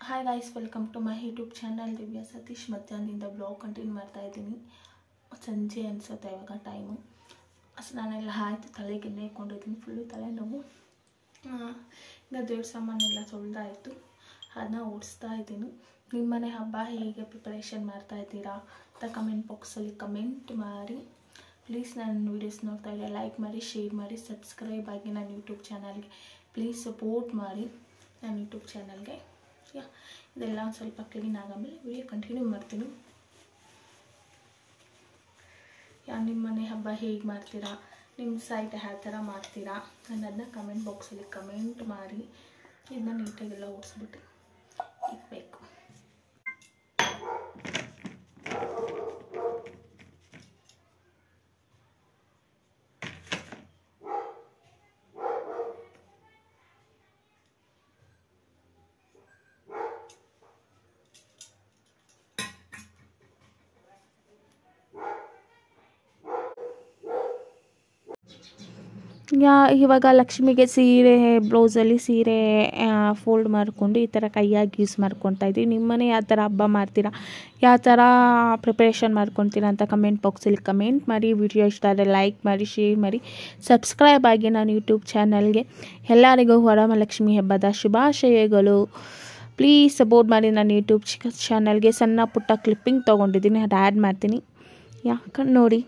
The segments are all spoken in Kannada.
hi guys welcome to my YouTube channel Divya Satish ಮಧ್ಯಾಹ್ನದಿಂದ ಬ್ಲಾಗ್ ಕಂಟಿನ್ಯೂ ಮಾಡ್ತಾ ಇದ್ದೀನಿ ಸಂಜೆ ಅನಿಸುತ್ತೆ ಇವಾಗ ಟೈಮು ಸ್ನಾನೆಲ್ಲ ಆಯ್ತು ತಲೆಗೆ ಎಣ್ಣೆ ಇಟ್ಕೊಂಡಿದ್ದೀನಿ ಫುಲ್ಲು ತಲೆನೋವು ಆ, ಈಗ ದೇವ್ರ ಸಾಮಾನೆಲ್ಲ ತೊಳೆದಾಯಿತು ಅದನ್ನ ಓಡಿಸ್ತಾ ಇದ್ದೀನಿ ನಿಮ್ಮನೆ ಹಬ್ಬ ಹೇಗೆ ಪ್ರಿಪರೇಷನ್ ಮಾಡ್ತಾ ಇದ್ದೀರಾ ಅಂತ ಕಮೆಂಟ್ ಬಾಕ್ಸಲ್ಲಿ ಕಮೆಂಟ್ ಮಾಡಿ ಪ್ಲೀಸ್ ನನ್ನ ವೀಡಿಯೋಸ್ ನೋಡ್ತಾ ಇದ್ದರೆ ಲೈಕ್ ಮಾಡಿ ಶೇರ್ ಮಾಡಿ ಸಬ್ಸ್ಕ್ರೈಬ್ ಆಗಿ ನನ್ನ ಯೂಟ್ಯೂಬ್ ಚಾನಲ್ಗೆ ಪ್ಲೀಸ್ ಸಪೋರ್ಟ್ ಮಾಡಿ ನನ್ನ ಯೂಟ್ಯೂಬ್ ಚಾನಲ್ಗೆ ಯಾ ಇದೆಲ್ಲ ಒಂದು ಸ್ವಲ್ಪ ಕ್ಲೀನ್ ಆಗಾಮೇಲೆ ವಿಡಿಯೋ ಕಂಟಿನ್ಯೂ ಮಾಡ್ತೀನಿ ಯಾ ನಿಮ್ಮ ಮನೆ ಹಬ್ಬ ಹೇಗೆ ಮಾಡ್ತೀರಾ ನಿಮ್ಮ ಸೈಟ್ ಯಾವ ಥರ ಮಾಡ್ತೀರಾ ಅನ್ನೋದನ್ನ ಕಮೆಂಟ್ ಬಾಕ್ಸಲ್ಲಿ ಕಮೆಂಟ್ ಮಾಡಿ ಇದನ್ನ ನೀಟಾಗೆಲ್ಲ ಓಡಿಸ್ಬಿಟ್ಟು ಇಡಬೇಕು ಯಾ ಇವಾಗ ಲಕ್ಷ್ಮಿಗೆ ಸೀರೆ ಬ್ಲೌಸಲ್ಲಿ ಸೀರೆ ಫೋಲ್ಡ್ ಮಾಡಿಕೊಂಡು ಈ ಥರ ಕೈಯಾಗಿ ಯೂಸ್ ಮಾಡ್ಕೊತಾ ಇದ್ದೀವಿ ನಿಮ್ಮನೆ ಯಾವ ಥರ ಹಬ್ಬ ಮಾಡ್ತೀರಾ ಯಾವ ಥರ ಪ್ರಿಪ್ರೇಷನ್ ಮಾಡ್ಕೊತೀರಾ ಅಂತ ಕಮೆಂಟ್ ಬಾಕ್ಸಲ್ಲಿ ಕಮೆಂಟ್ ಮಾಡಿ ವಿಡಿಯೋ ಇಷ್ಟ ಆದರೆ ಲೈಕ್ ಮಾಡಿ ಶೇರ್ ಮಾಡಿ ಸಬ್ಸ್ಕ್ರೈಬ್ ಆಗಿ ನಾನು ಯೂಟ್ಯೂಬ್ ಚಾನಲ್ಗೆ ಎಲ್ಲರಿಗೂ ವರಮಲಕ್ಷ್ಮಿ ಹಬ್ಬದ ಶುಭಾಶಯಗಳು ಪ್ಲೀಸ್ ಸಪೋರ್ಟ್ ಮಾಡಿ ನಾನು ಯೂಟ್ಯೂಬ್ ಚಾನಲ್ಗೆ ಸಣ್ಣ ಪುಟ್ಟ ಕ್ಲಿಪ್ಪಿಂಗ್ ತೊಗೊಂಡಿದ್ದೀನಿ ಅದು ಆ್ಯಡ್ ಮಾಡ್ತೀನಿ ಯಾಕಂದು ನೋಡಿ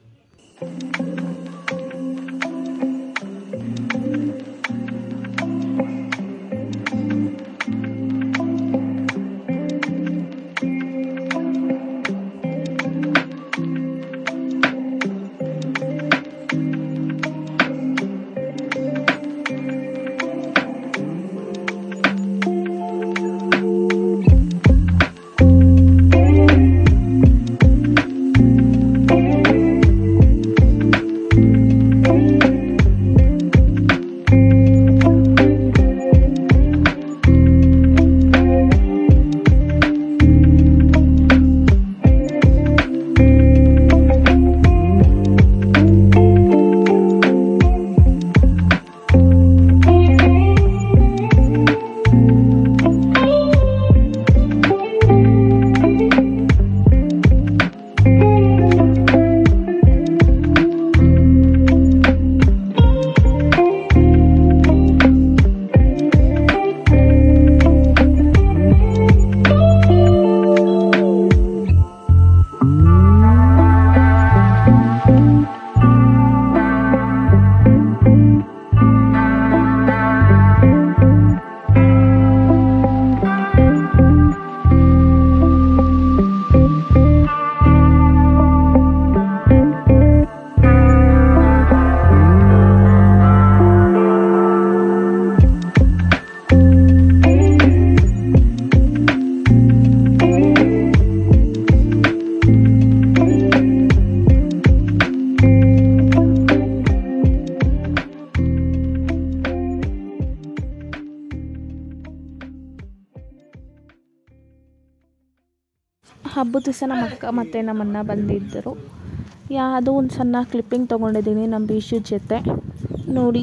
ಹಬ್ಬದ ದಿವಸ ನಮ್ಮ ಅಕ್ಕ ಮತ್ತು ನಮ್ಮ ಅಣ್ಣ ಬಂದಿದ್ದರು ಯಾವುದೋ ಒಂದು ಸಣ್ಣ ಕ್ಲಿಪ್ಪಿಂಗ್ ತೊಗೊಂಡಿದ್ದೀನಿ ನಮ್ಮ ಬೀಶು ಜೊತೆ ನೋಡಿ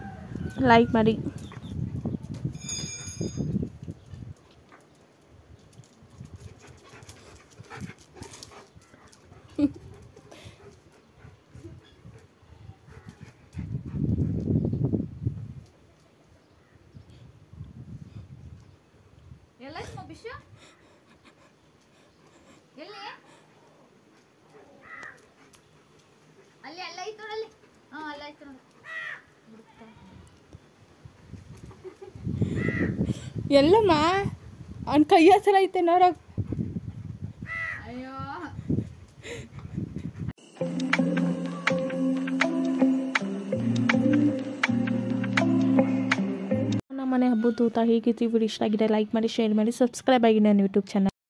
ಲೈಕ್ ಮಾಡಿ ಎಲ್ಲ ಬಿಶು ಎಲ್ಲಿ ಅಲ್ಲಿ ಅಲ್ಲ ಐತ್ ನೋಡಲ್ಲಿ ಹಾ ಅಲ್ಲ ಐತ್ ನೋಡು ಎಲ್ಲಮ್ಮ ಅವ್ನ ಕೈ ಹತ್ರ ಐತೆ ನೋಡ ಅಯ್ಯೋ ನಮ್ಮ ಮನೆ ಹಬ್ಬದ ಊಟ ಹೇಗಿತ್ತು ವಿಡಿಯೋ ಇಷ್ಟ ಆಗಿದೆ ಲೈಕ್ ಮಾಡಿ ಶೇರ್ ಮಾಡಿ ಸಬ್ಸ್ಕ್ರೈಬ್ ಆಗಿ ನನ್ನ ಯೂಟ್ಯೂಬ್ ಚಾನಲ್